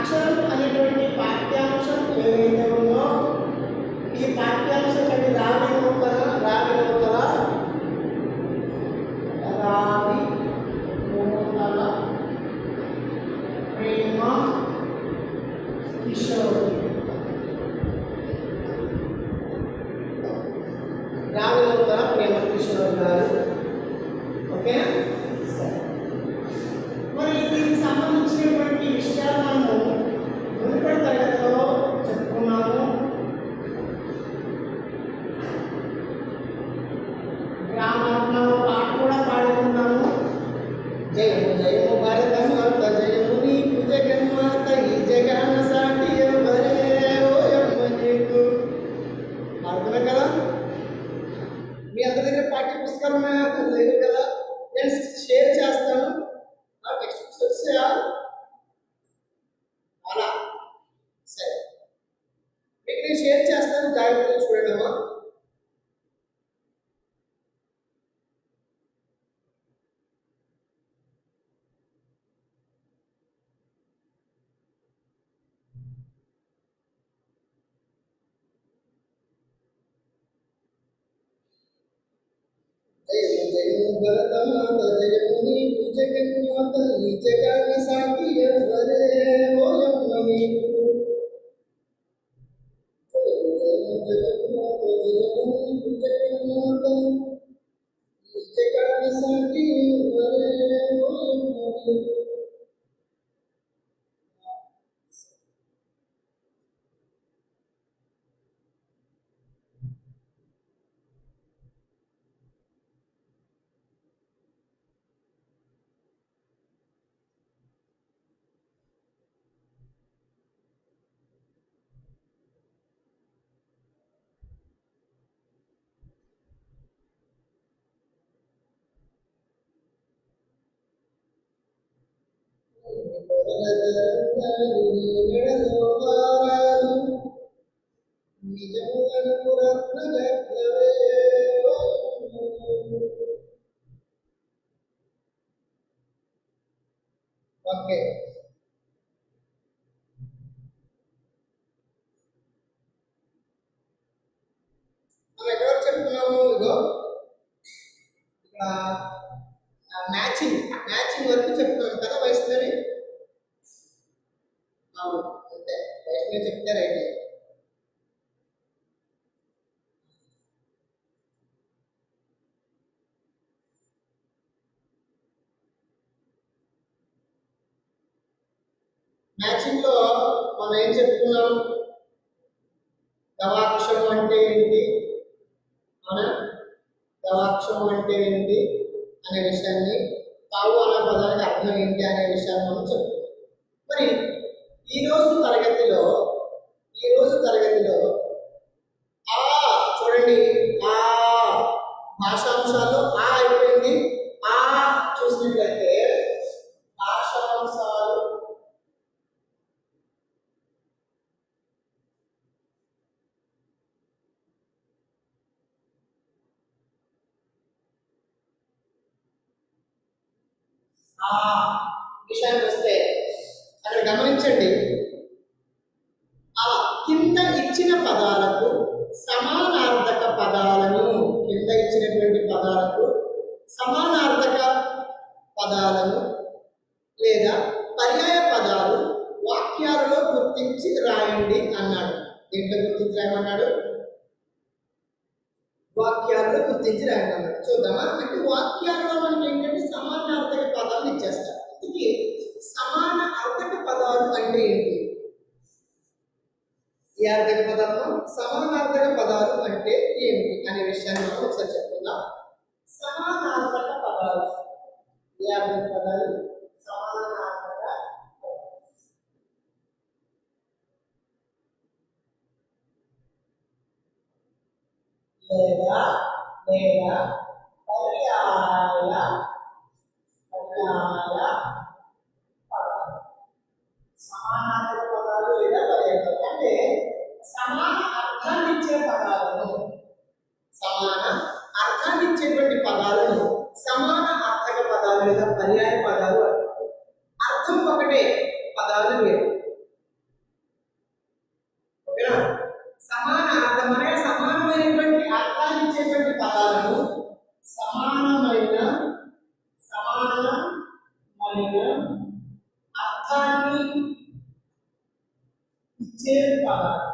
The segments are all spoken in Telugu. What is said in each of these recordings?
అక్షరం అనేటువంటి పాఠ్యాంశం ఏదైతే ఉందో ఈ పాఠ్యాంశం కంటే రావి నూతన రావి నూతన రావి నూతన ప్రేమ కిషోర్ రావి నూతన ప్రేమ కిషోర్ గారు ఓకే సరే మరి దీనికి సంబంధించినటువంటి విషయాలు మనము మునుపటి తరగతిలో చెప్పుకున్నాము గ్రామాత్మలో పాట కూడా పాడుకున్నాము జయము జయము భారత మాత జయము నీకు జగన్మాత ఈ జగన్న సాటి ఎవరే ఓయమ్మ నీకు అర్థమే కదా మీ అందరి దగ్గర పాఠ్య పుస్తకాలు ఉన్నాయా లేవు కదా నేను షేర్ చేస్తాను ఆ టెక్స్ట్ బుక్స్ వచ్చాయా అలా సరే మీకు నేను షేర్ చేస్తాను జాగ్రత్తగా చూడండి అమ్మా జయము జయము భరతమాత జయము నీకు జగన్మాత ఈ జగన్న సాటి ఎవరే ఓయమ్మ నీకు జయము జయము జగన్మాత జయము నీకు జగన్మాత ఈ జగన్న సాటి ఎవరే ఓయమ్మ నీకు ఓకే మనం ఎక్కడ చెప్తున్నాము ఇగో ఇక్కడ మ్యాచింగ్ మ్యాచింగ్ వరకు చెప్తున్నాం కదా వయసులోని అవును అంతే వయసులో చెప్తే రైట్ మ్యాచింగ్ లో మనం ఏం చెప్పుకున్నాం గవాక్షరం అంటే ఏంటి అవునా గవాక్షరం అంటే ఏంటి అనే విషయాన్ని తావు అనే పదానికి అర్థం ఏంటి అనే విషయాన్ని మనం చెప్పుకున్నాం మరి ఈ రోజు తరగతిలో ఈ రోజు తరగతిలో ఆ చూడండి ఆ భాషాంశాలు ఆ అయిపోయింది ఆ చూసినట్లయితే భాషాంశాలు ఆ విషయానికి వస్తే అక్కడ గమనించండి ఆ కింద ఇచ్చిన పదాలకు సమానార్థక పదాలను కింద ఇచ్చినటువంటి పదాలకు సమానార్థక పదాలను లేదా పర్యాయ పదాలు వాక్యాలలో గుర్తించి రాయండి అన్నాడు దీంట్లో గుర్తించి రాయమన్నాడు వాక్యాలలో గుర్తించి రాయండి అన్నాడు చూద్దామా అంటే వాక్యాలలో మనకి ఏంటంటే సమానార్థక పదాలు ఇచ్చేస్తారు ఇంతకీ సమాన అర్థక పదాలు అంటే ఏంటి ఈ అర్థక పదాలు సమానార్థక పదాలు అంటే ఏమిటి అనే విషయాన్ని మనం ఒకసారి చెప్పుకుందాం సమానార్థక పదాలు ఏ అర్థక పదాలు సమానార్థక లేదా లేదా పర్యాయ పర్యాయ పదాలు సమానార్థక పదాలు లేదా పర్యాయ పదాలు అంటే సమాన అర్థాన్ని ఇచ్చే పదాలను సమాన అర్థాన్ని ఇచ్చేటువంటి పదాలను సమాన అర్థక పదాలు లేదా పర్యాయ పదాలు అంటారు అర్థం ఒకటే పదాలు వేరు సమానమైన అర్థాన్ని ఇచ్చే పదాలు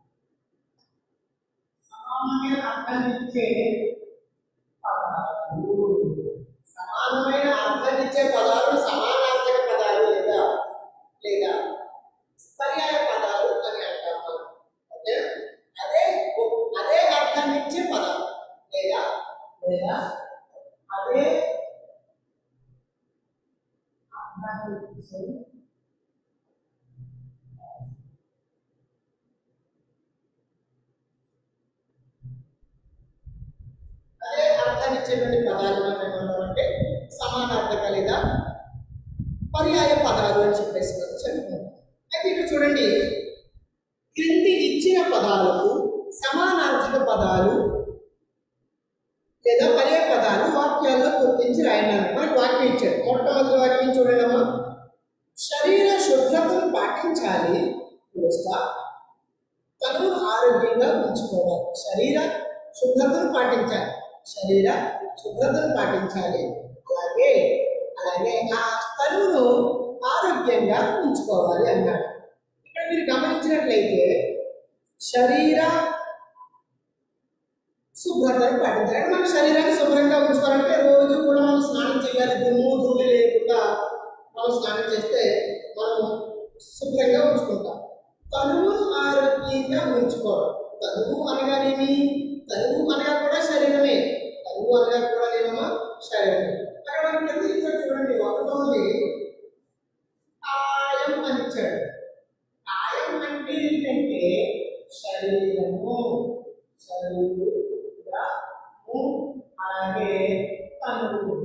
సమానమైన అర్థాన్ని ఇచ్చే పదాలు సమానమైన అర్థాన్ని ఇచ్చే పదాలు సమానార్థక పదాలు లేదా లేదా పర్యాయ పదాలు అని అంటాము ఓకే అదే అదే అర్థాన్ని ఇచ్చే పదాలు లేదా లేదా అదే అర్థాన్ని ఇచ్చే అదే అర్థాన్ని ఇచ్చేటువంటి పదాలు మనం ఏమంటామంటే సమానార్థక లేదా పర్యాయ పదాలు అని చెప్పేసి మనం చెప్పుకుంటాం అయితే ఇక్కడ చూడండి క్రింది ఇచ్చిన పదాలకు సమానార్థక పదాలు లేదా పర్యాయ పదాలు వాక్యాల్లో గుర్తించి రాయండి అన్నమాట. మనకు వాక్యం ఇచ్చాడు మొట్టమొదటి వాక్యం చూడండి అమ్మా శరీర శుభ్రతను పాటించాలి పురుస్తా తనువును ఆరోగ్యంగా ఉంచుకోవాలి శరీర శుభ్రతను పాటించాలి శరీర శుభ్రతను పాటించాలి అలాగే అలాగే ఆ తనువును ఆరోగ్యంగా ఉంచుకోవాలి అన్నాడు ఇక్కడ మీరు గమనించినట్లయితే శరీర శుభ్రతను పాటించాలి అంటే మన శరీరాన్ని శుభ్రంగా ఉంచుకోవాలంటే రోజు కూడా మనం స్నానం చేయాలి దుమ్ము ధూళి లేకుండా మనం స్నానం చేస్తే మనం శుభ్రంగా ఉంచుకుంటాం తనువును ఆరోగ్యంగా ఉంచుకోవడం తనువు అనగానేమి తనువు అనగా కూడా శరీరమే తనువు అనగా కూడా ఏమమ్మా శరీరమే అక్కడ మనకి ఎందుకు ఇచ్చాడు చూడండి ఒకటోది కాయం అని ఇచ్చాడు కాయం అంటే ఏంటంటే శరీరము శరీరము అలాగే తనువు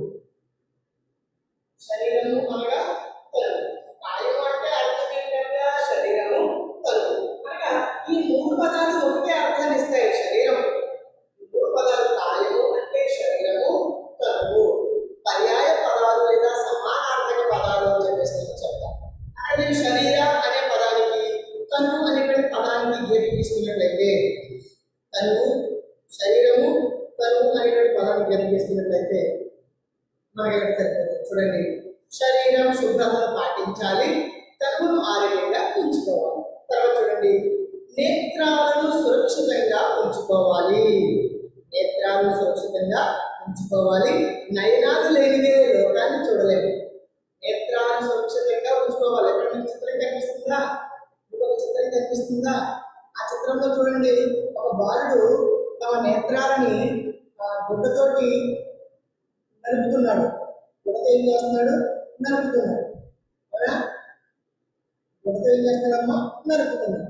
శరీరము అనగా తనువు కాయం అంటే అర్థం ఏంటంటే శరీరము తనువు అనగా ఈ మూడు పదాలు ఒకటే అర్థాన్ని ఇస్తాయి శరీరం ఈ మూడు పదాలు కాయము అంటే శరీరము తనువు పర్యాయ పదాలు లేదా సమానార్థక పదాలు అని చెప్పేసి నేను చెప్తాను అక్కడ నేను శరీర అనే పదానికి తను అనేటువంటి పదానికి గీత తీసుకున్నట్లయితే తను శరీరము తను అనేటువంటి పదానికి గీత తీసుకున్నట్లయితే మనకి ఇక్కడ సరిపోతుంది చూడండి శరీరం శుభ్రతను పాటించాలి తనువును ఆరోగ్యంగా ఉంచుకోవాలి తర్వాత చూడండి నేత్రాలను సురక్షితంగా ఉంచుకోవాలి నేత్రాలను సురక్షితంగా ఉంచుకోవాలి నయనాలు లేనిదే లోకాన్ని చూడలేము నేత్రాలను సురక్షితంగా ఉంచుకోవాలి ఎక్కడ మీకు చిత్రం కనిపిస్తుందా మీకు ఒక చిత్రం కనిపిస్తుందా ఆ చిత్రంలో చూడండి ఒక బాలుడు తమ నేత్రాలని ఆ, గుడ్డతోటి నలుపుతున్నాడు గుడ్డతో ఏం చేస్తున్నాడు నలుపుతున్నాడు అవునా గుడ్డతో ఏం చేస్తున్నాడమ్మా నలుపుతున్నాడు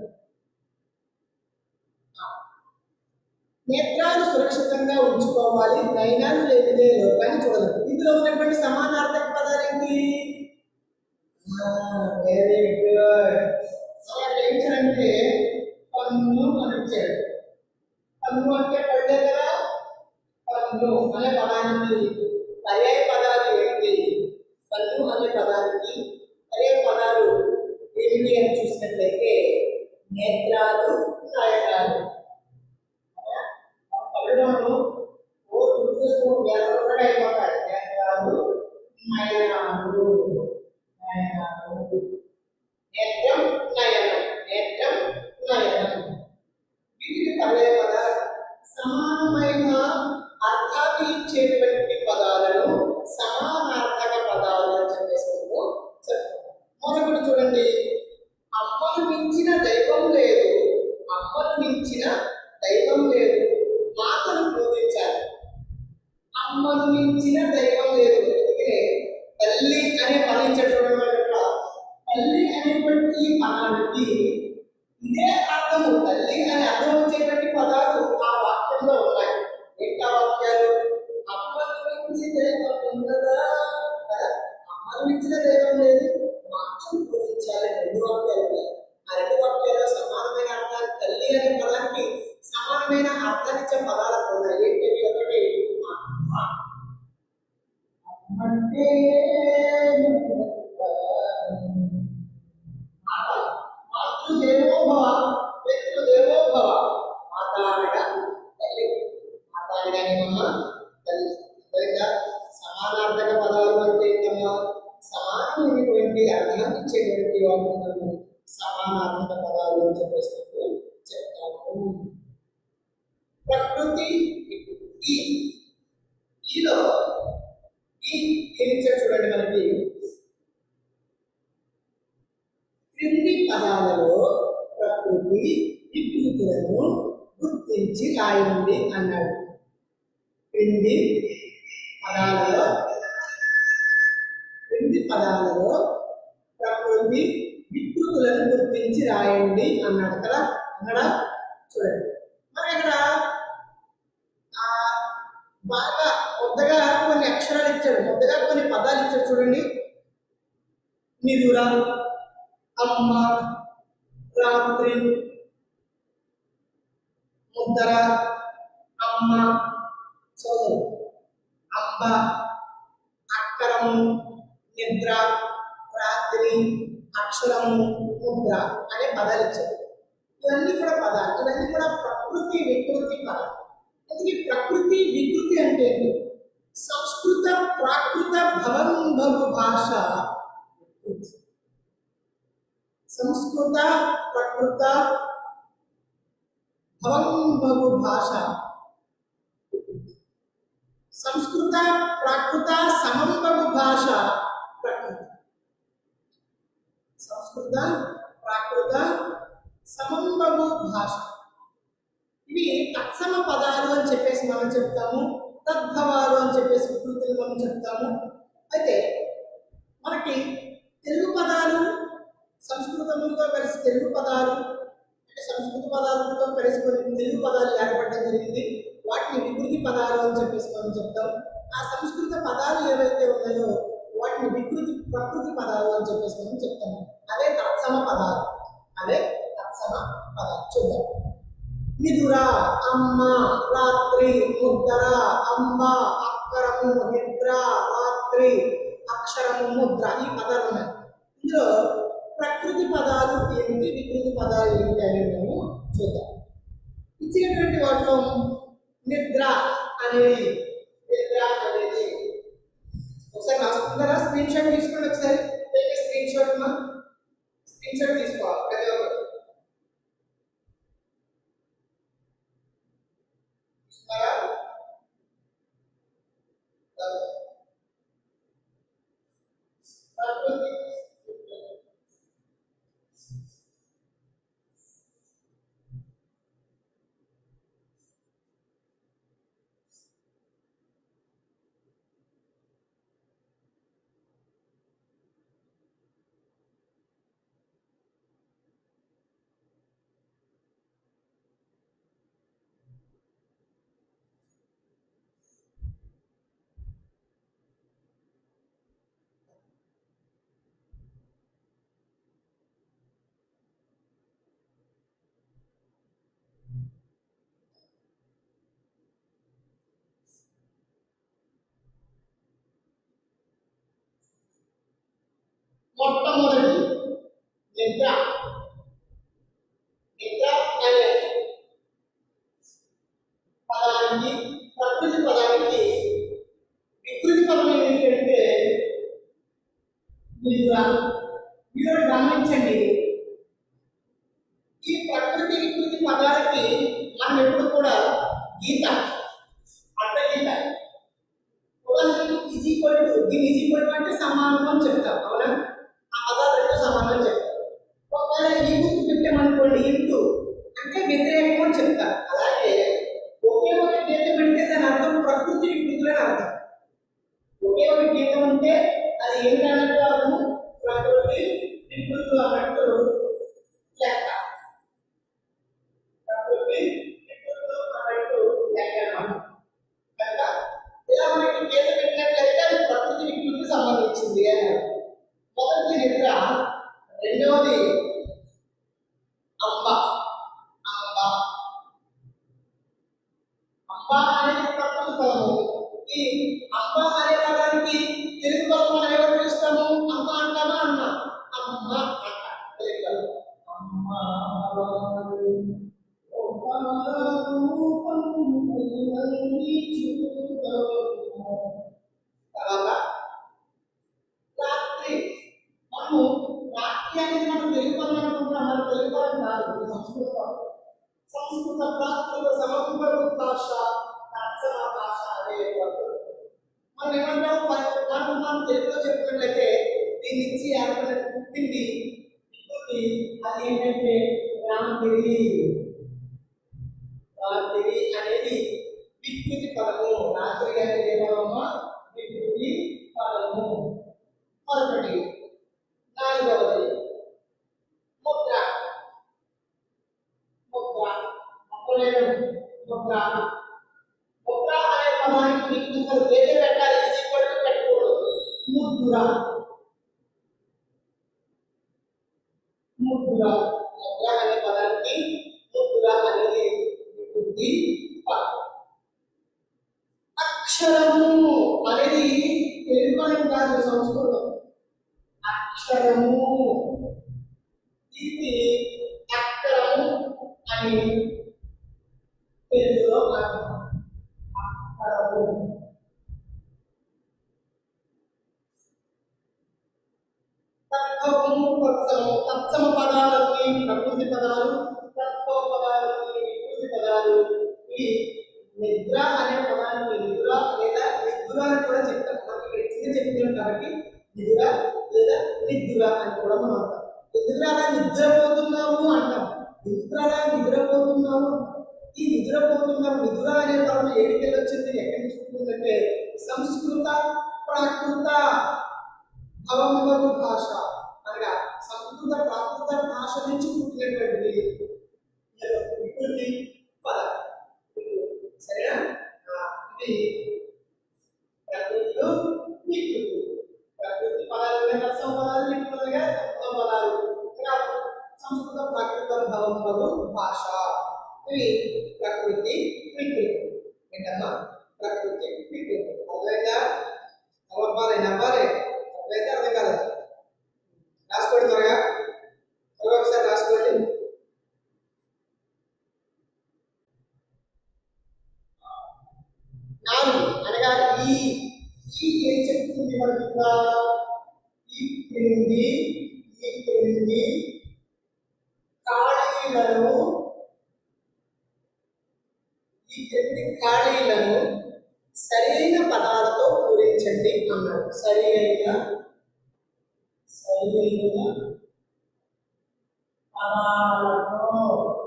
నేత్రాలు సురక్షితంగా ఉంచుకోవాలి నయనాలు లేనిదే లోకాన్ని చూడలేదు ఇందులో ఉన్నటువంటి సమానార్థక పదాలు ఏంటి వెరీ గుడ్ అలా ఏంటంటే పన్ను అని ఇచ్చాడు పన్ను అంటే పడ్డే కదా పన్ను అనే పదానికి పర్యాయ పదాలు ఏంటి పన్ను అనే పదానికి పర్యాయ పదాలు ఏమిటి అని చూసినట్లయితే నేత్రాలు నయనాలు పల్లెటూరు ఓ చూసుకో ఎర్రగా అయిపోతాయి నేత్రాలు నయనాలు నయనాలు నేత్రం నయనం నేత్రం నయనం వీటికి పర్యాయ పదాలు సమానమైన అర్థాన్ని ఇచ్చేటువంటి పదాలను సమానార్థక పదాలు అని చెప్పేసి మనము చెప్తాం మొదటి చూడండి అమ్మను మించిన దైవం లేదు అమ్మను మించిన దైవం లేదు మాతను పూజించాలి అమ్మను మించిన దైవం లేదు అందుకే తల్లి అనే పదం చూడడం వల్ల తల్లి అనేటువంటి ఈ పదానికి ఇదే అర్థము తల్లి అని అర్థం వచ్చేటువంటి పదాలు ఆ వాక్యంలో ఉన్నాయి ఏంటి ఆ వాక్యాలు అమ్మను మించి దైవం ఉండదా కదా అమ్మను మించిన దైవం లేదు మాతను పూజించాలి రెండు వాక్యాలు ఉన్నాయి ఆ రెండు వాక్యాల్లో సమానమైన అర్థాలు తల్లి అనే పదానికి సమానమైన అర్థాన్నిచ్చే పదాలు ఉన్నాయి ఏంటి ఒకటి అమ్మ అమ్మంటే మాత మాతృదేవోభవ పితృదేవోభవ మాత అనగా తల్లి మాత అనగానేమమ్మా తల్లి సరిగ్గా సమానార్థక పదాలు అంటే ఏంటమ్మా సమాన ఇచ్చేటువంటి అర్థం ఇచ్చేటువంటి వాటిని సమానాత్మక పదాలు అని చెప్పేసి చెప్తాము ప్రకృతి ఈ ఈలో ఈ ఏం ఇచ్చాడు చూడండి మనకి క్రింది పదాలలో ప్రకృతి వికృతులను గుర్తించి రాయండి అన్నాడు క్రింది పదాలలో క్రింది పదాలలో ప్రకృతి వికృతులను గుర్తించి రాయండి అన్నాడు కదా అక్కడ చూడండి మరి ఇక్కడ ఆ, బాగా కొత్తగా కొన్ని అక్షరాలు ఇచ్చాడు కొత్తగా కొన్ని పదాలు ఇచ్చాడు చూడండి నిదుర అమ్మ రాత్రి ముద్దర అమ్మ చదువు అమ్మ అక్కరము నిద్ర రాత్రి అక్షరము ముద్ర అనే పదాలు ఇచ్చారు ఇవన్నీ కూడా పదాలు ఇవన్నీ కూడా ప్రకృతి వికృతి పదాలు అందుకే ప్రకృతి వికృతి అంటే ఏంటి? సంస్కృత ప్రాకృత భవంభవ భాష వికృతి. సంస్కృత ప్రకృత భవంభవ భాష సంస్కృత ప్రాకృత సమంబగు భాష ప్రకృతి సంస్కృత ప్రాకృత సమంబగు భాష ఇవి తత్సమ పదాలు అని చెప్పేసి మనం చెప్తాము తద్భవాలు అని చెప్పేసి వికృతులు మనం చెప్తాము అయితే మనకి తెలుగు పదాలు సంస్కృతములతో కలిసి తెలుగు పదాలు అంటే సంస్కృత పదాలతో కలిసి కొన్ని తెలుగు పదాలు ఏర్పడడం జరిగింది వాటిని వికృతి పదాలు అని చెప్పేసి మనం చెప్తాం ఆ సంస్కృత పదాలు ఏవైతే ఉన్నాయో వాటిని వికృతి ప్రకృతి పదాలు అని చెప్పేసి మనం చెప్తాము అదే తత్సమ పదాలు అదే తత్సమ పదాలు చూద్దాం నిదుర అమ్మ రాత్రి ముద్ర అమ్మ అక్కరము నిద్ర రాత్రి అక్షరము ముద్ర ఈ పదాలు ఉన్నాయి ఇందులో ప్రకృతి పదాలు ఏమిటి వికృతి పదాలు ఏమిటి అనేది మేము చూద్దాం ఇచ్చినటువంటి వాటిలో నిద్ర అనేది నిద్ర అనేది ఒకసారి రాసుకుంటారా స్క్రీన్ షాట్ తీసుకోండి ఒకసారి స్క్రీన్ షాట్ మా స్క్రీన్ షాట్ తీసుకోవాలి ప్రతి ఒక్కరు తీసుకున్నారా ప్రకృతి మొట్టమొదటి నిద్ర నిద్ర అనే పదానికి ప్రకృతి పదానికి వికృతి పదం ఏంటంటే నిద్ర మీరు గమనించండి ఈ ప్రకృతి వికృతి పదాలకి మనం ఎప్పుడు కూడా గీత అడ్డ గీత ఉదాహరణకి ఈజ్ ఈక్వల్ టు దీని ఈజ్ ఈక్వల్ టు అంటే సమానం అని చెప్తాం అవునా ఆ పదాలు రెండు సమానం అని చెప్తాం ఒకవేళ ఈ గుర్తు పెట్టామనుకోండి ఇంటూ అంటే వ్యతిరేకం అని చెప్తారు అలాగే ఒకే ఒక గీత పెడితే దాని అర్థం ప్రకృతి వికృతులు అని అర్థం ఒకే ఒక గీత ఉంటే అది ఏంటన్నట్టు అర్థము ప్రకృతి వికృతులు అన్నట్టు లెక్క ప్రకృతి వికృతులు అన్నట్టు లెక్క అన్నమాట కనుక ఇలా మనకి గీత పెట్టినట్లయితే అది ప్రకృతి వికృతికి సంబంధించింది అని అర్థం. మొదటి నిద్ర రెండవది అంబ అంబ అంబ అనేది ప్రకృతి పదము ఈ అంబ అనే పదానికి తెలుగు పదం మనం ఎవరు పిలుస్తాము అమ్మ అంటామా అన్న అమ్మ అంట తెలుగులో అమ్మ తర్వాత రాత్రి మనము సాహిత్యం అనేది మనం తెలుగు పదం అనుకుంటున్నాం మన తెలుగు పదం కాదు ఇది సంస్కృత పదం సంస్కృత ప్రాకృత సమగ్ర భాష తత్సమ భాష అనే పదం. మనం ఏమంటాం మన- మనం మనం తెలుగులో చెప్పుకున్నట్లయితే దీని నుంచి ఏర్పడిన పుట్టింది పుట్టింది అది ఏంటంటే రామగిరి రాత్రి అనేది వికృతి పదము రాత్రి అనేది ఏ పదమా వికృతి పదము మరొకటి నాలుగవది ముద్ర ముద్ర అప్పులేదు ముద్ర ముద్ర అనే పదానికి మీకు అసలు వేరే పెట్టాలి సీక్వెంట్ పెట్టకూడదు ముద్ర ముద్ర ముద్ర అనే పదానికి ముద్ర అనేది వికృతి పదం అక్షరము అనేది తెలుగు పదం కాదు సంస్కృతం అక్షరము ఇది అక్షరము అని తెలుగులో అర్థం అక్షరము తత్వము తత్సము తత్సమ పదాలకి ప్రకృతి పదాలు తత్వ పదాలకి వికృతి పదాలు ఈ నిద్ర అనే పదానికి నిద్ర లేదా నిద్ర అని కూడా చెప్తాం మనకి ఇక్కడ చిన్న చెప్తున్నాం కాబట్టి నిద్ర లేదా నిద్ర అని కూడా మనం అంటాం నిద్రలా నిద్రపోతున్నాము అంటాం నిద్రలా నిద్రపోతున్నాము ఈ నిద్రపోతున్నాం నిద్ర అనే పదం ఏడికెళ్ళి వచ్చింది ఎక్కడి నుంచి పుట్టిందంటే సంస్కృత ప్రాకృత భవంగరు భాష అనగా సంస్కృత ప్రాకృత భాష నుంచి పుట్టినటువంటిది ఈ యొక్క వికృతి పదం సరేనా ఆ, ఇది ప్రకృతిలో వికృతి ప్రకృతి పదాలు రసం పదాలు వికృతిగా తత్వ పదాలు ఇంకా సంస్కృత ప్రాకృత భవంగరు భాష ఇవి ప్రకృతి వికృతి ఏంటమ్మా ప్రకృతి వికృతి అర్థమైందా అవ్వాలి నవ్వాలి అట్లయితే అర్థం కాదు రాసుకోండి త్వరగా త్వరగా ఒకసారి రాసుకోండి నాలుగు అనగా ఈ ఈ ఏం చెప్తుంది మనకి ఇక్కడ ఈ క్రింది ఈ క్రింది ఖాళీలను ఈ క్రింది ఖాళీలను సరైన పదాలతో పూరించండి అన్నాడు సరైన సరైన పదాలతో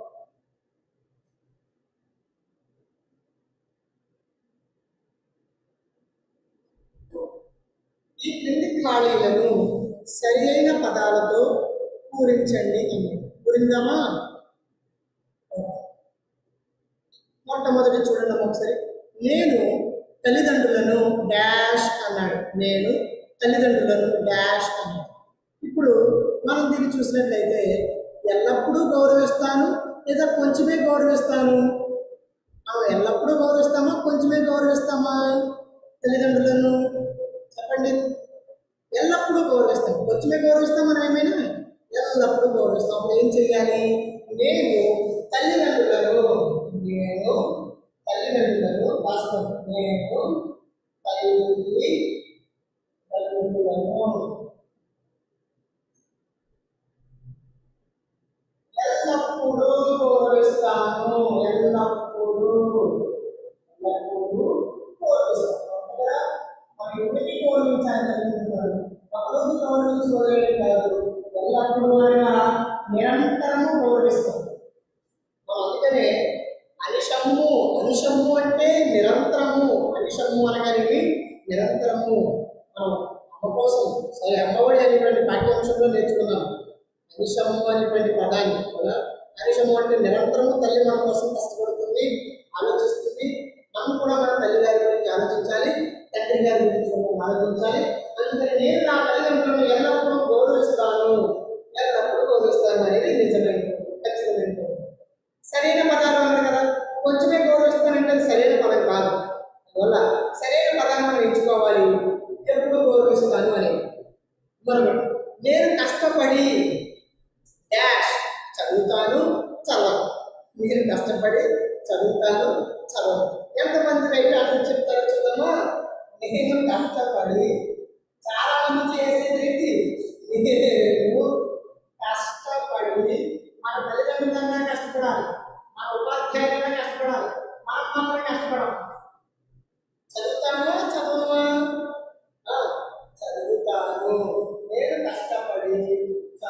ఈ క్రింది ఖాళీలను సరైన పదాలతో పూరించండి అన్నాడు పూరిందామా మొట్టమొదటి చూడండి ఒకసారి నేను తల్లిదండ్రులను డాష్ అన్నాడు నేను తల్లిదండ్రులను డాష్ అన్నాడు ఇప్పుడు మనం దీన్ని చూసినట్లయితే ఎల్లప్పుడూ గౌరవిస్తాను లేదా కొంచెమే గౌరవిస్తాను మనం ఎల్లప్పుడూ గౌరవిస్తామా కొంచెమే గౌరవిస్తామా తల్లిదండ్రులను చెప్పండి ఎల్లప్పుడూ గౌరవిస్తాం కొంచెమే గౌరవిస్తాం మనం ఏమైనా ఎల్లప్పుడూ గౌరవిస్తాం అప్పుడు ఏం చేయాలి నేను తల్లిదండ్రులను నేను తల్లిదండ్రులను రాసుకోండి నేను తల్లి తల్లిదండ్రులను ఎల్లప్పుడూ గౌరవిస్తాను ఎల్లప్పుడూ ఎల్లప్పుడూ గౌరవిస్తాను కదా మనం ఎవరికి గౌరవించాలి అనుకుంటున్నాడు ఒకరోజు గౌరవించుకోలేదు కాదు ఎల్లప్పుడూ అయినా నిరంతరము గౌరవిస్తాం మనం అందుకనే అనిశమ్ము అనిశమ్ము అంటే నిరంతరము అనిశమ్ము అనగానే నిరంతరము మనం అమ్మ కోసం సరే అమ్మఒడి అనేటువంటి పాఠ్యాంశంలో నేర్చుకున్నాం అనిశమ్ము అనేటువంటి పదాన్ని కదా అనిశమ్ము అంటే నిరంతరము తల్లి మన కోసం కష్టపడుతుంది ఆలోచిస్తుంది మనం కూడా మన తల్లి గారి గురించి ఆలోచించాలి తండ్రి గారి గురించి మనం ఆలోచించాలి అందుకని నేను నా తల్లిదండ్రులను ఎల్లప్పుడూ గౌరవిస్తాను ఎల్లప్పుడూ గౌరవిస్తాను అనేది నిజమైనది ఖచ్చితమైనది సరైన పదాలు అన్నారు కదా కొంచెమే గౌరవిస్తానంటే అది సరైన పదం కాదు అందువల్ల సరైన పదాన్ని మనం ఎంచుకోవాలి ఎప్పుడు గౌరవిస్తాను అనేది మరొకటి నేను కష్టపడి డాష్ చదువుతాను చదవను నేను కష్టపడి చదువుతాను చదవను ఎంతమంది రైట్ ఆన్సర్ చెప్తారో చూద్దామా నేను కష్టపడి చాలా మంది చేసేది ఏంటి నేను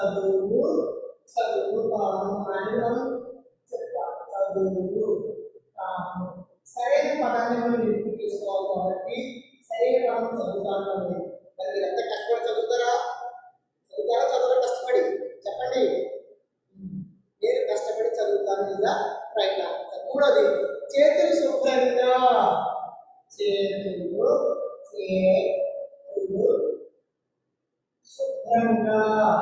చదువు చదువుతాను అని మనం చెప్తాం చదువు తాను సరైన పదాన్ని మనం ఎంపిక చేసుకోవాలి కాబట్టి సరైన పదం చదువుతాను అనేది మరి మీరు ఎంత కష్టపడి చదువుతారా చదువుతారా చదవరా కష్టపడి చెప్పండి నేను కష్టపడి చదువుతాను ఇదా రైట్ ఆన్సర్ మూడోది చేతులు శుభ్రంగా చేతులు చేతులు శుభ్రంగా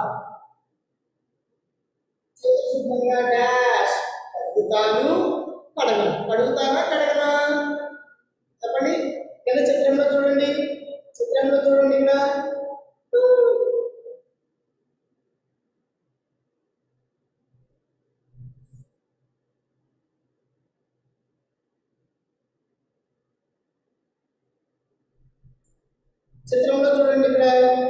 చేతులు శుభ్రంగా డాష్ కడుగుతాను కడగను కడుగుతానా కడగనా చెప్పండి కింద చిత్రంలో చూడండి చిత్రంలో చూడండి ఇక్కడ చిత్రంలో చూడండి ఇక్కడ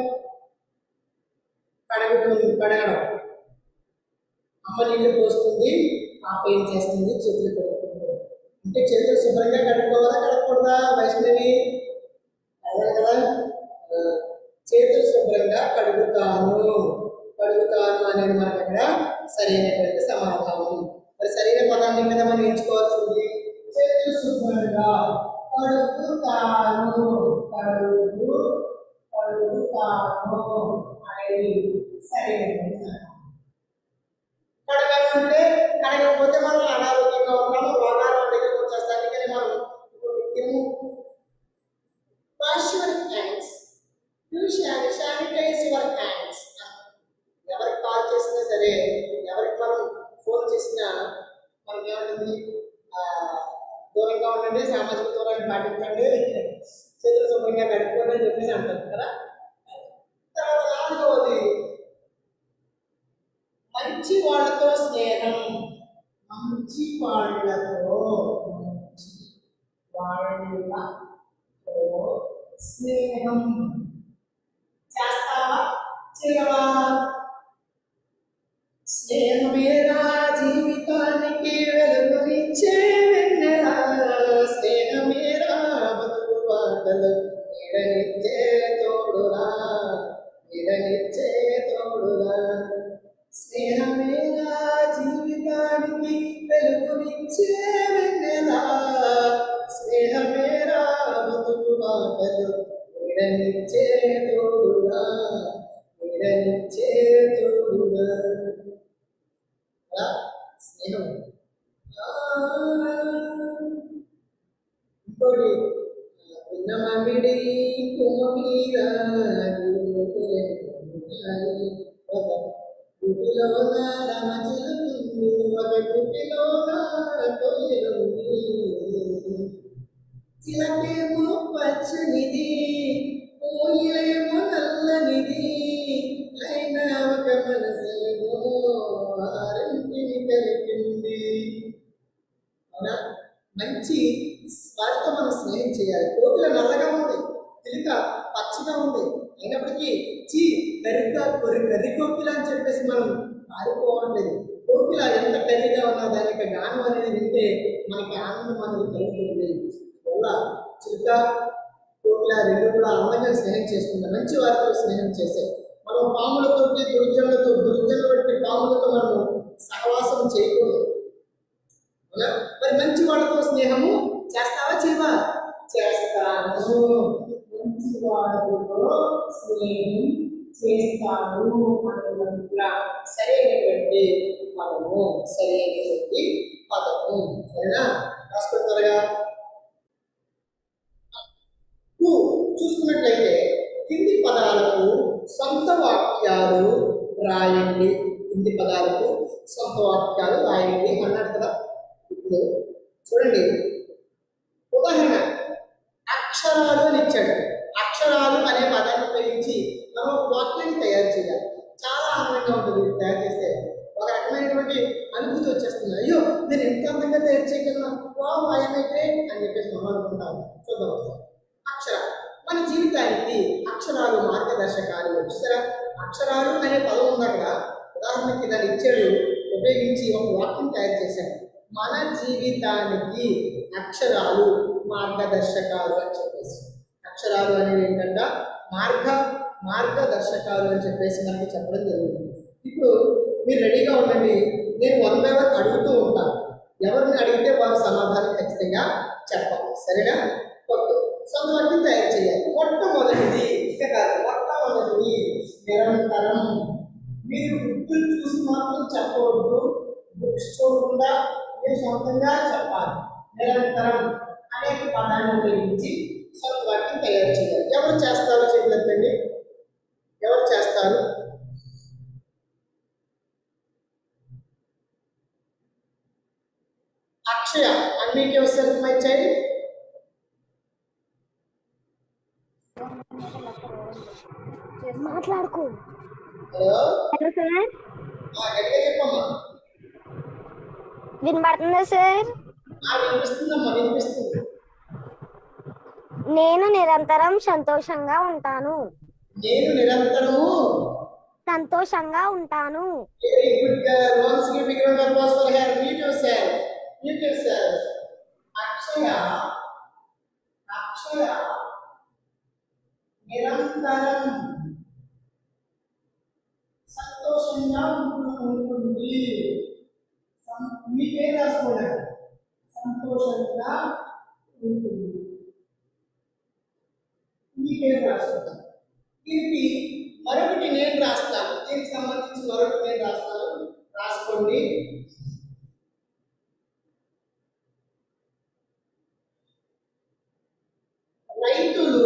కడగుతుంది కడగడం అమ్మ నీళ్ళు పోస్తుంది పాప ఏం చేస్తుంది చేతులు కడుక్కుంటుంది అంటే చేతులు శుభ్రంగా కడుక్కోవాలా కడగకూడదా వైష్ణవి కడగాలి కదా ఆ, చేతులు శుభ్రంగా కడుగుతాను కడుగుతాను అనేది మనకి అక్కడ సరైనటువంటి సమాధానం మరి సరైన పదాన్ని కదా మనం ఎంచుకోవాల్సింది చేతులు శుభ్రంగా కడుగుతాను కడుగు కడుగుతాను అనేది సరైనటువంటి సమాధానం కడగాలంటే కడగకపోతే మనం అనారోగ్యంగా ఉంటాము రోగాలు దగ్గరికి వచ్చేస్తాయి అందుకని మనం ఇప్పుడు నిత్యము wash your hands you sanitize your hands ఎవరికి కాల్ చేసినా సరే ఎవరికి మనం ఫోన్ చేసినా మనకి ఏమంటుంది ఆ, దూరంగా ఉండండి సామాజిక దూరాన్ని పాటించండి చేతులు శుభ్రంగా కడుక్కోండి అని చెప్పేసి అంటారు కదా తర్వాత నాలుగవది మంచి వాళ్ళతో స్నేహం మంచి వాళ్ళతో మంచి వాళ్ళతో స్నేహం చేస్తావా చేయవా స్నేహమేరా జీవితానికి వెలుగునిచ్చే వెన్నెల స్నేహమేరా బతుకు బాటలు నీడనిచ్చే తోడురా నీడనిచ్చే తోడురా స్నేహమేరా జీవితానికి వెలుగునిచ్చే వెన్నెల స్నేహమేరా బతుకు బాటలు నీడనిచ్చే తోడురా నీడనిచ్చే తోడురా అలా స్నేహం ఆ, ఇంకోటి ఉన్న మామిడి కొమ్మ మీద ఒక గుటిలోన రామచిలుకుంది ఒక గుటిలోన కొయ్యలుంది చిలకేమో పచ్చనిది కోయిలేమో నల్లనిది అయినా ఒక మనసేమో ఆరింటిని కలిపింది అవునా మంచి వారితో మనం స్నేహం చేయాలి కోకిల నల్లగా ఉంది చిలుక పచ్చగా ఉంది అయినప్పటికీ చీ కరిగ్గా కొరి కర్రి కోకిల అని చెప్పేసి మనం పారిపోవట్లేదు కోకిల ఎంత కర్రీగా ఉన్నా దాని యొక్క గానం అనేది వింటే మనకి ఆనందం అనేది కలుగుతుంది వల్ల చిలుక కోకిల రెండు కూడా అందంగా స్నేహం చేసుకుంటాం మంచి వారితో స్నేహం చేసే మనం పాములతో దుర్జనులతో దుర్జనులు బట్టి పాములతో మనం సహవాసం చేయకూడదు అవునా? మరి మంచి వాళ్ళతో స్నేహము చేస్తావా చేయవా చేస్తాను మంచి వాళ్ళతో స్నేహం చేస్తాను అనేటువంటి సరైనటువంటి పదము సరైనటువంటి పదము సరేనా రాసుకున్న త్వరగా కు చూసుకున్నట్లయితే కింది పదాలకు సొంత వాక్యాలు రాయండి కింది పదాలకు సొంత వాక్యాలు రాయండి అన్నాడు కదా ఇప్పుడు చూడండి ఉదాహరణ అక్షరాలు అని ఇచ్చాడు అక్షరాలు అనే పదాన్ని ఉపయోగించి మనం ఒక వాక్యాన్ని తయారు చేయాలి చాలా ఆనందంగా ఉంటుంది ఇది తయారు చేస్తే ఒక రకమైనటువంటి అనుభూతి వచ్చేస్తుంది అయ్యో నేను ఎంత అందంగా తయారు చేయగలను వావ్ ఐఎమ్ గ్రేట్ అని చెప్పేసి మనం అనుకుంటాం చూద్దాం ఒకసారి అక్షరాలు మన జీవితానికి అక్షరాలు మార్గదర్శకాలు చూసారా అక్షరాలు అనే పదం ఉంది అక్కడ ఉదాహరణకి దాన్ని ఇచ్చాడు ఉపయోగించి ఒక వాక్యం తయారు చేశాడు మన జీవితానికి అక్షరాలు మార్గదర్శకాలు అని చెప్పేసి అక్షరాలు అనేవి ఏంటంటే మార్గ మార్గదర్శకాలు అని చెప్పేసి మనకి చెప్పడం జరుగుతుంది ఇప్పుడు మీరు రెడీగా ఉండండి నేను వన్ బై వన్ అడుగుతూ ఉంటాను ఎవరిని అడిగితే వారు సమాధానం ఖచ్చితంగా చెప్పాలి సరేనా ఓకే సొంత వాక్యం తయారు చేయాలి మొట్టమొదటిది ఇక కాదు మొట్టమొదటిది నిరంతరం మీరు బుక్కులు చూసి మాత్రం చెప్పవద్దు బుక్స్ చూడకుండా మీరు సొంతంగా చెప్పాలి నిరంతరం అనే పదాన్ని ఉపయోగించి సొంత వాక్యం తయారు చేయాలి ఎవరు చేస్తారు చేతులెత్తండి ఎవరు చేస్తారు Akshaya unmute yourself my child మాట్లాడుకో హలో హలో సార్ ఆ, గట్టిగా చెప్పమ్మా వినపడుతుందా సార్ ఆ, వినిపిస్తుందమ్మా వినిపిస్తుంది నేను నిరంతరం సంతోషంగా ఉంటాను నేను నిరంతరము సంతోషంగా ఉంటాను very good girl once give big round of applause for her mute yourself mute yourself Akshaya Akshaya నిరంతరం సంతోషంగా ఉంటు- ఉంటుంది సం- మీ పేరు రాసుకోండి సంతోషంగా ఉంటుంది మీ పేరు రాసుకోండి దీనికి మరొకటి నేను రాస్తాను దీనికి సంబంధించి మరొకటి నేను రాస్తాను రాసుకోండి రైతులు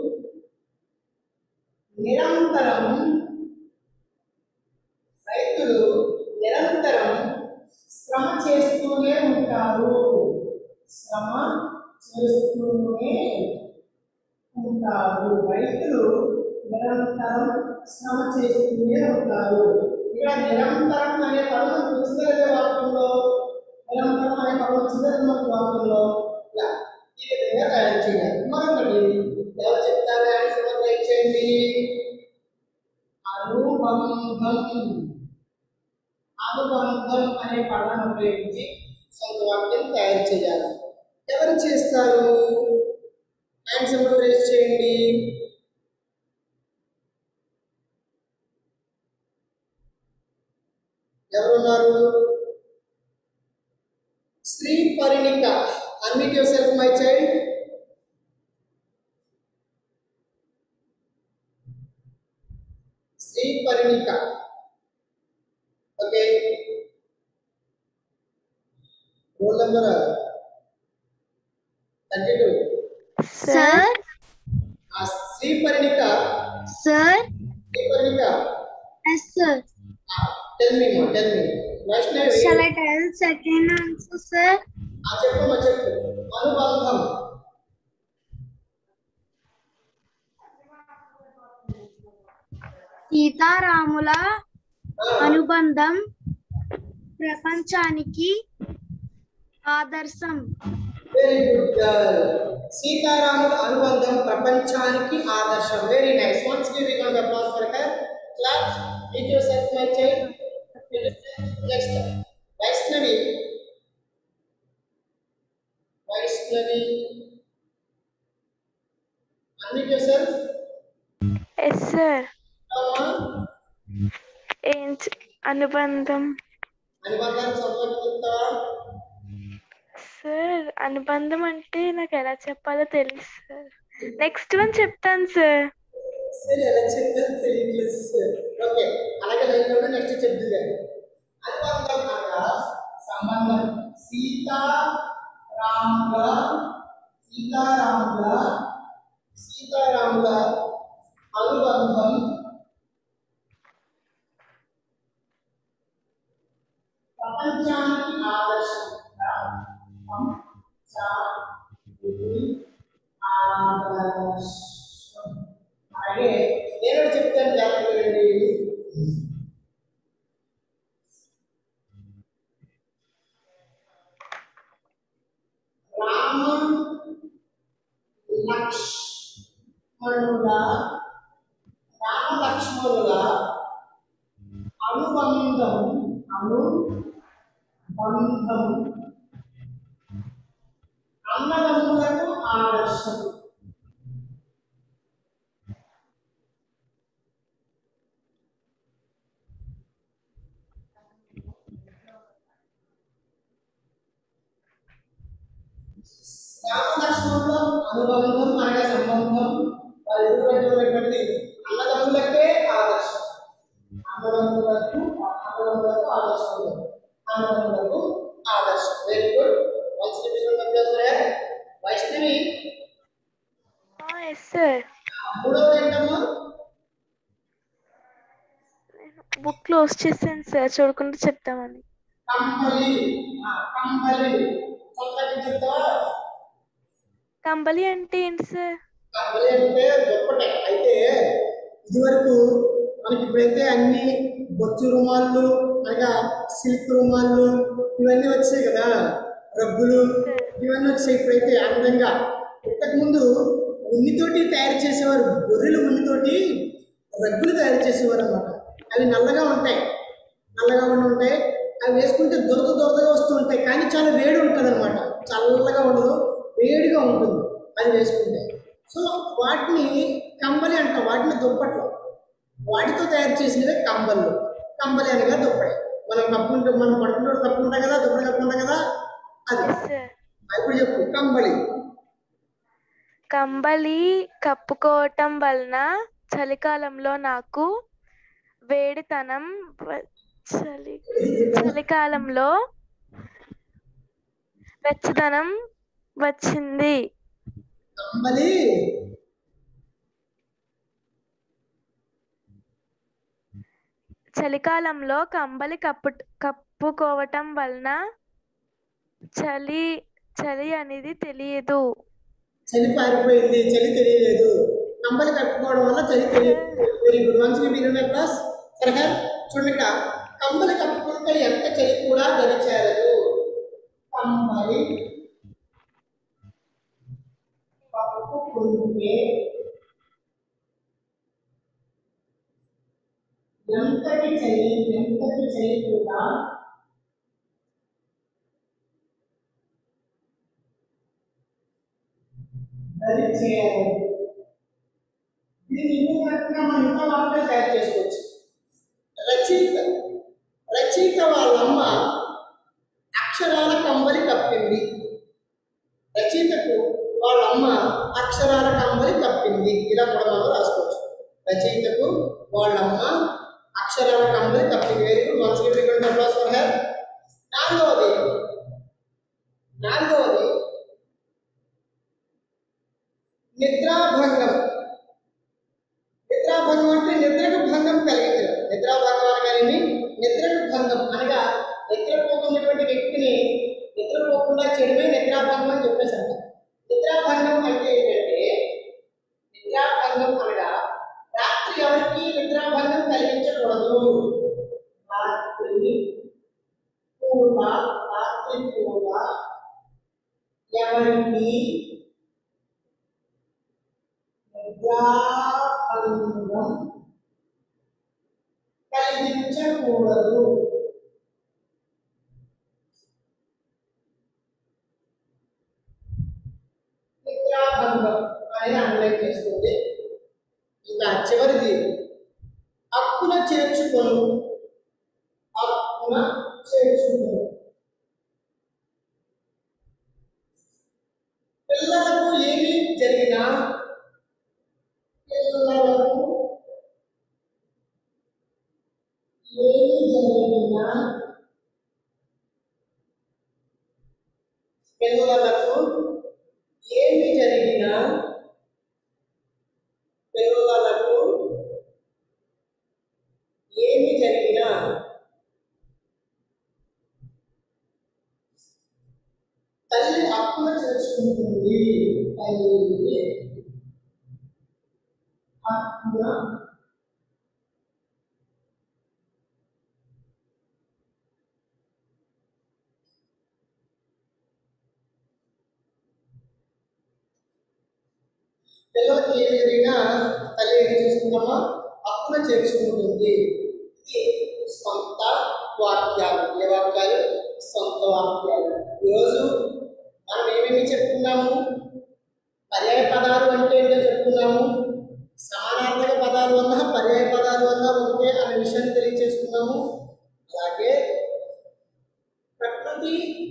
నిరంతరం రైతులు నిరంతరం శ్రమ చేస్తూనే ఉంటారు శ్రమ చేస్తూనే ఉంటారు రైతులు నిరంతరం శ్రమ చేస్తూనే ఉంటారు ఇక్కడ నిరంతరం అనే పదం వచ్చిందా లేదా వాక్యంలో నిరంతరం అనే పదం వచ్చిందా లేదా మనకు వాక్యంలో ఇలా ఈ విధంగా తయారు చేయాలి మరొకటి ఎవరు చెప్తారు ఆన్సర్ లైక్ చేయండి అనుబంధం అనుబంధం అనే పదాన్ని ఉపయోగించి సొంత వాక్యం తయారు చేయాలి ఎవరు చేస్తారు హ్యాండ్స్ ఎప్పుడు రేస్ చేయండి ఎవరున్నారు Shri Parinika unmute yourself my child Shri Parinika okay roll number thirty two sir ఆ Shri Parinika sir Shri Parinika yes sir tell me more tell me Vaishnavi shall I tell second answer sir ఆ చెప్పమ్మా చెప్పు అనుబంధం సీతారాముల అనుబంధం ప్రపంచానికి ఆదర్శం వెరీ గుడ్ గర్ల్ సీతారాముల అనుబంధం ప్రపంచానికి ఆదర్శం very nice once giving on the applause for her claps mute yourself my child next Vaishnavi Vaishnavi unmute yourself yes sir అమ్మా ఏం చ- అనుబంధం అనుబంధాన్ని సంతోషం చెప్తావా సార్ అనుబంధం అంటే నాకు ఎలా చెప్పాలో తెలుసు సార్ నెక్స్ట్ వన్ చెప్తాను సార్ సరే ఎలా చెప్పారు తెలియట్లేదు సార్ ఓకే అలాగే లైన్లో నెక్స్ట్ చెప్తుంది అనుబంధం అనగా సంబంధం సీత రాముల సీతారాముల సీతారాముల అనుబంధం ప్రపంచానికి ఆదర్శం ప్రపంచానికి ఆదర్శం అలాగే నేను ఒకటి చెప్తాను జాగ్రత్తగా వినండి. రామ లక్ష్మణుల రామ లక్ష్మణుల అనుబంధం అనుబంధం అన్నదమ్ములకు ఆదర్శం అనుబంధం అనగా సంబంధం వారి ఇరువురికి ఉన్నటువంటి అన్నదమ్ములకే ఆదర్శం అన్నదమ్ములకు అన్నదమ్ములకు ఆదర్శం అన్నదమ్ములకు ఆదర్శం very good once repeat Vaishnavi yes sir మూడవది ఏంటమ్మా బుక్ క్లోజ్ చేసాను సార్ చూడకుండా చెప్తామని కంబలి ఆ, కంబలి సొంతకి చెప్తావా కంబలి అంటే ఏంటి సార్ కంబలి అంటే దుప్పటే అయితే ఇదివరకు మనకి ఇప్పుడైతే అన్ని బొచ్చు రుమాళ్ళు అనగా సిల్క్ రుమాళ్ళు ఇవన్నీ వచ్చాయి కదా రగ్గులు ఇవన్నీ వచ్చాయి ఇప్పుడైతే అందంగా ఇంతకుముందు ఉన్నితోటి తయారు చేసేవారు గొర్రెల ఉన్నితోటి రగ్గులు తయారు చేసేవారు అన్నమాట అవి నల్లగా ఉంటాయి నల్లగా ఉండి ఉంటాయి అవి వేసుకుంటే దొరద దొరదగా వస్తూ ఉంటాయి కానీ చాలా వేడి ఉంటుంది అనమాట చల్లగా ఉండదు వేడిగా ఉంటుంది అది వేసుకుంటే సో వాటిని కంబలి అంటాం వాటిని దుప్పట్లు వాటితో తయారు చేసినవే కంబళ్ళు కంబలి అనగా దుప్పటి మనం కప్పుకుంటాం మనం పడుకుంటూ కప్పుకుంటాం కదా దుప్పటి కప్పుకుంటాం కదా అది ఎస్ సార్ ఇప్పుడు చెప్పు కంబలి కంబలి కప్పుకోవటం వలన చలికాలంలో నాకు వేడితనం వ- చలి చలికాలంలో వెచ్చదనం వచ్చింది కంబలి చలికాలంలో కంబలి కప్పు కప్పుకోవటం వలన చలి చలి అనేది తెలియదు చలి పారిపోయింది చలి తెలియలేదు కంబలి కట్టుకోవడం వల్ల చలి తెలియదు వెరీ గుడ్ వన్స్ మీరు క్లాస్ సరే చూడండి ఇక్కడ కంబలి కప్పుకుంటే ఎంత చలి కూడా గడిచారదు కంబలి కప్పుకుంటే ఎంతటి చలి ఎంతటి చలి కూడా గడిచేయాలి దీన్ని ఇంకో రకంగా మనం ఇంకో వార్తలు తయారు చేసుకోవచ్చు రచయిత రచయిత వాళ్ళమ్మ అక్షరాల కంబలి కప్పింది రచయితకు వాళ్ళమ్మ అక్షరాల కంబలి కప్పింది ఇలా కూడా మనం రాసుకోవచ్చు రచయితకు వాళ్ళమ్మ అక్షరాల కంబలి కప్పింది very good once for her నాలుగవది నాలుగవది నిద్రాభంగం నిద్రాభంగం అంటే నిద్రకు భంగం కలిగించడం నిద్రాభంగం అనగానే నిద్రకు భంగం అనగా నిద్రపోతున్నటువంటి వ్యక్తిని నిద్రపోకుండా చేయడమే నిద్రాభంగం అని చెప్పేసి అంటారు నిద్రాభంగం అంటే ఏంటంటే నిద్రాభంగం అనగా రాత్రి ఎవరికి నిద్రాభంగం కలిగించకూడదు రాత్రి పూట రాత్రి పూట ఎవరికి నిద్రాభంగం కలిగించకూడదు నిద్రాభంగం అని అండర్లైన్ చేసుకోండి ఇంకా చివరిది హక్కున చేర్చుకొను హక్కున చేర్చుకొను పిల్లలకు ఏమి జరిగినా పిల్లలకు ఏమి జరిగినా పిల్లలకు ఏమి జరిగినా పిల్లలకు ఏమి జరిగినా తల్లి హక్కున చేసుకుంటుంది తల్లి హక్కున పిల్లలకి ఏమి జరిగినా తల్లి ఏం చేసుకుందామా హక్కున చేర్చుకుంటుంది ఇది సొంత వాక్యాలు ఏ వాక్యాలు సొంత వాక్యాలు ఈరోజు మనం ఏమేమి చెప్పుకున్నాము పర్యాయ పదాలు అంటే ఏంటో చెప్పుకున్నాము సమానార్థక పదాలు అన్నా పర్యాయ పదాలు అన్నా ఒకటే అనే విషయాన్ని తెలియజేసుకున్నాము అలాగే ప్రకృతి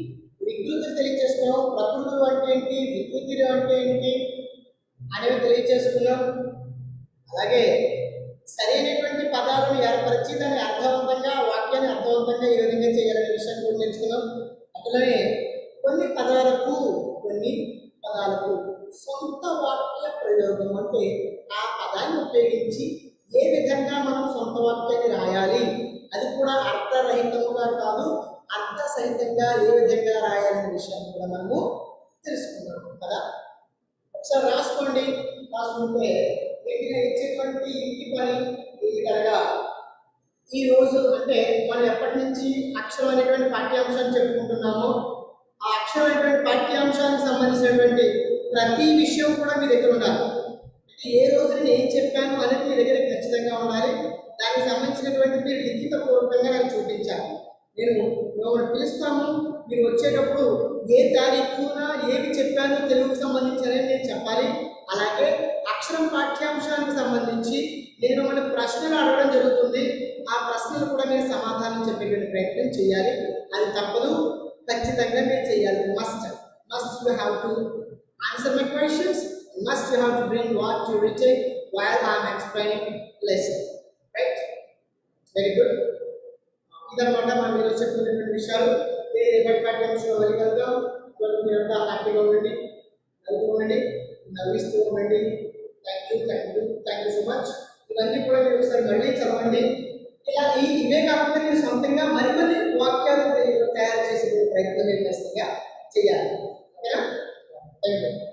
వికృతి తెలియజేసుకున్నాం ప్రకృతులు అంటే ఏంటి వికృతిలు అంటే ఏంటి అనేవి తెలియజేసుకున్నాం అలాగే సరైనటువంటి పదాలను ఏర్పరిచి దాన్ని అర్థవంతంగా వాక్యాన్ని అర్థవంతంగా ఏ విధంగా చేయాలనే విషయాన్ని కూడా తెలుసుకున్నాం అట్లనే కొన్ని పదాలకు కొన్ని పదాలకు సొంత వాక్య ప్రయోగం అంటే ఆ పదాన్ని ఉపయోగించి ఏ విధంగా మనం సొంత వాక్యాన్ని రాయాలి అది కూడా అర్థరహితముగా కాదు అర్థసహితంగా ఏ విధంగా రాయాలనే విషయాన్ని కూడా మనము తెలుసుకున్నాం కదా ఒకసారి రాసుకోండి రాసుకుంటే మీకు నేను ఇచ్చేటువంటి ఇంటి పని ఏంటనగా ఈ రోజు అంటే మనం ఎప్పటి నుంచి అక్షరం అనేటువంటి పాఠ్యాంశాన్ని చెప్పుకుంటున్నామో ఆ అక్షరం అనేటువంటి పాఠ్యాంశానికి సంబంధించినటువంటి ప్రతి విషయం కూడా మీ దగ్గర ఉండాలి అంటే ఏ రోజు నేను ఏం చెప్పాను అనేది మీ దగ్గర ఖచ్చితంగా ఉండాలి దానికి సంబంధించినటువంటి మీరు లిఖిత పూర్వకంగా నాకు చూపించాలి నేను మిమ్మల్ని పిలుస్తాము మీరు వచ్చేటప్పుడు ఏ తారీఖున ఏమి చెప్పానో తెలుగుకు సంబంధించి అనేది నేను చెప్పాలి అలాగే అక్షరం పాఠ్యాంశానికి సంబంధించి నేను మిమ్మల్ని ప్రశ్నలు అడగడం జరుగుతుంది ఆ ప్రశ్నలు కూడా మీరు సమాధానం చెప్పేటువంటి ప్రయత్నం చేయాలి అది తప్పదు ఖచ్చితంగా మీరు చేయాలి must must you have to answer my questions must you have to bring what you return while I'm explaining lesson right very good ఇదన్నమాట మనం ఈరోజు చెప్పుకునేటువంటి విషయాలు రేపటి పాఠ్యాంశంలో వెళ్ళగలుగుతాం ఇప్పటివరకు మీరంతా హ్యాపీగా ఉండండి నవ్వుతూ ఉండండి నవ్విస్తూ ఉండండి thank you thank you thank you so much ఇవన్నీ కూడా మీరు ఒకసారి మళ్ళీ చదవండి ఇలా ఈ ఇవే కాకుండా మీరు సొంతంగా మరికొన్ని వాక్యాలు తయారు చేసే ప్రయత్నం మీరు ఖచ్చితంగా చేయాలి ఓకేనా థ్యాంక్ యూ